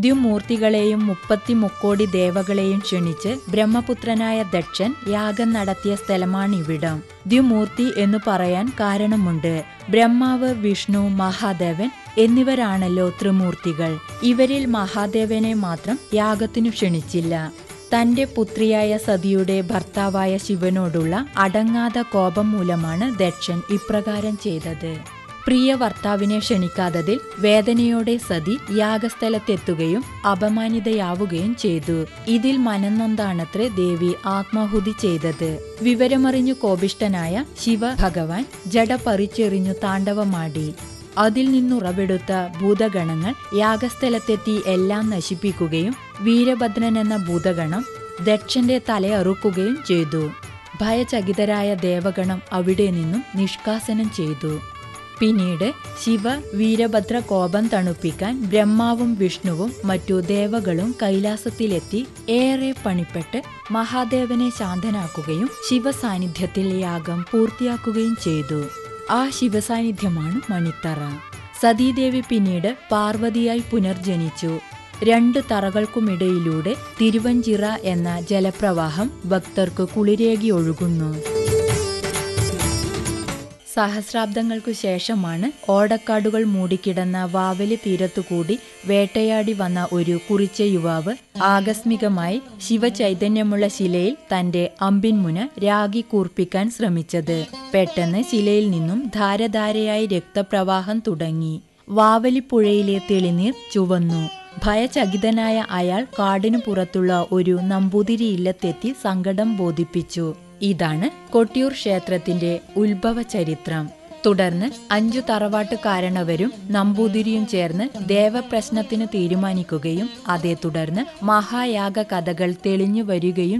ദ്വിമൂർത്തികളെയും മുപ്പത്തി മുക്കോടി ദേവകളെയും ക്ഷണിച്ച് ബ്രഹ്മപുത്രനായ ദക്ഷൻ യാഗം നടത്തിയ സ്ഥലമാണിവിടം ദ്വിമൂർത്തി എന്നു പറയാൻ കാരണമുണ്ട് ബ്രഹ്മാവ് വിഷ്ണു മഹാദേവൻ എന്നിവരാണല്ലോ ത്രിമൂർത്തികൾ ഇവരിൽ മഹാദേവനെ മാത്രം യാഗത്തിനു ക്ഷണിച്ചില്ല തന്റെ പുത്രിയായ സതിയുടെ ഭർത്താവായ ശിവനോടുള്ള അടങ്ങാത കോപം മൂലമാണ് ദക്ഷൻ ഇപ്രകാരം ചെയ്തത് പ്രിയ ഭർത്താവിനെ ക്ഷണിക്കാത്തതിൽ വേദനയോടെ സതി യാഗസ്ഥലത്തെത്തുകയും അപമാനിതയാവുകയും ചെയ്തു ഇതിൽ മനന്നൊന്താണത്രേ ദേവി ആത്മാഹുതി ചെയ്തത് വിവരമറിഞ്ഞു കോപിഷ്ടനായ ശിവ ഭഗവാൻ ജട പറിച്ചെറിഞ്ഞു താണ്ഡവമാടി അതിൽ നിന്നുറവെടുത്ത ഭൂതഗണങ്ങൾ യാഗസ്ഥലത്തെത്തി എല്ലാം നശിപ്പിക്കുകയും വീരഭദ്രൻ എന്ന ഭൂതഗണം ദക്ഷന്റെ തലയറുക്കുകയും ചെയ്തു ഭയചകിതരായ ദേവഗണം അവിടെ നിന്നും നിഷ്കാസനം ചെയ്തു പിന്നീട് ശിവ വീരഭദ്ര കോപം തണുപ്പിക്കാൻ ബ്രഹ്മാവും വിഷ്ണുവും മറ്റു ദേവകളും കൈലാസത്തിലെത്തി ഏറെ പണിപ്പെട്ട് മഹാദേവനെ ശാന്തനാക്കുകയും ശിവസാന്നിധ്യത്തിൽ യാഗം പൂർത്തിയാക്കുകയും ചെയ്തു ആ ശിവസാന്നിധ്യമാണ് മണിത്തറ സതീദേവി പിന്നീട് പാർവതിയായി പുനർജനിച്ചു രണ്ട് തറകൾക്കുമിടയിലൂടെ തിരുവഞ്ചിറ എന്ന ജലപ്രവാഹം ഭക്തർക്ക് കുളിരേകി ഒഴുകുന്നു സഹസ്രാബ്ദങ്ങൾക്കു ശേഷമാണ് ഓടക്കാടുകൾ മൂടിക്കിടന്ന വാവലി തീരത്തുകൂടി വേട്ടയാടി വന്ന ഒരു കുറിച്ച യുവാവ് ആകസ്മികമായി ശിവചൈതന്യമുള്ള ശിലയിൽ തന്റെ അമ്പിൻമുന രാഗി കൂർപ്പിക്കാൻ ശ്രമിച്ചത് പെട്ടെന്ന് ശിലയിൽ നിന്നും ധാരധാരയായി രക്തപ്രവാഹം തുടങ്ങി വാവലിപ്പുഴയിലെ തെളിനീർ ചുവന്നു ഭയചകിതനായ അയാൾ കാടിനു പുറത്തുള്ള ഒരു നമ്പൂതിരി ഇല്ലത്തെത്തി സങ്കടം ബോധിപ്പിച്ചു ഇതാണ് കൊട്ടിയൂർ ക്ഷേത്രത്തിന്റെ ഉത്ഭവ ചരിത്രം തുടർന്ന് അഞ്ചു തറവാട്ടുകാരണവരും നമ്പൂതിരിയും ചേർന്ന് ദേവപ്രശ്നത്തിന് തീരുമാനിക്കുകയും അതേ തുടർന്ന് മഹായാഗ കഥകൾ തെളിഞ്ഞു വരികയും